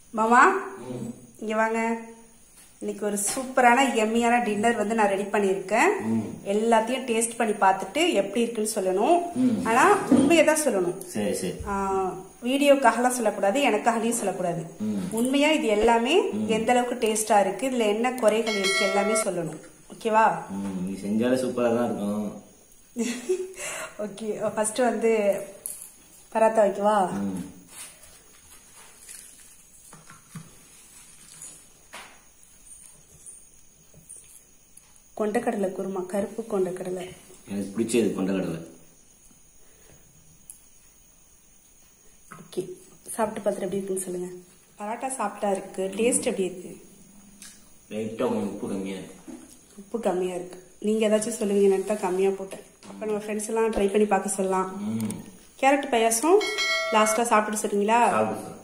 மாமா இங்க வாங்க இன்னைக்கு ஒரு சூப்பரான எம்மியான டின்னர் வந்து நான் ரெடி பண்ணியிருக்கேன் எல்லாத்தையும் டேஸ்ட் பண்ணி பார்த்துட்டு எப்படி இருக்குன்னு சொல்லணும் ஆனா உண்மையை தான் சொல்லணும் சரி சரி ஆஹ், வீடியோக்காகலாம் சொல்லக்கூடாது எனக்காகலையும் சொல்லக்கூடாது உண்மையா இது எல்லாமே எந்த அளவுக்கு டேஸ்டா இருக்கு இதுல என்ன குறைகள் இருக்கு எல்லாமே சொல்லணும் ஓகேவா ம், நீ செஞ்சாலே சூப்பரா தான் இருக்கும் ஓகே ஃபர்ஸ்ட் வந்து பராத்தா வைக்கவா ம். கொண்டக்கடலை குருமா கருப்பு கொண்டக்கடலை எனக்கு பிடிச்சது கொண்டக்கடலை ஓகே சாப்பிட்டு பார்த்துட்டு எப்படி இருக்குன்னு சொல்லுங்க பரோட்டா சாப்பிட்டா இருக்கு டேஸ்ட் எப்படி இருக்கு லைட்டா கொஞ்சம் உப்பு கம்மியா இருக்கு உப்பு கம்மியா இருக்கு நீங்க ஏதாச்சும் சொல்லுவீங்கன்னு தான் கம்மியா போட்டேன் அப்ப நம்ம ஃப்ரெண்ட்ஸ் எல்லாம் ட்ரை பண்ணி பார்க்க சொல்லலாம் ம் கேரட் பாயாசம் லாஸ்டா சாப்பிட்டு சொல்றீங்களா சாப்பிடு சார்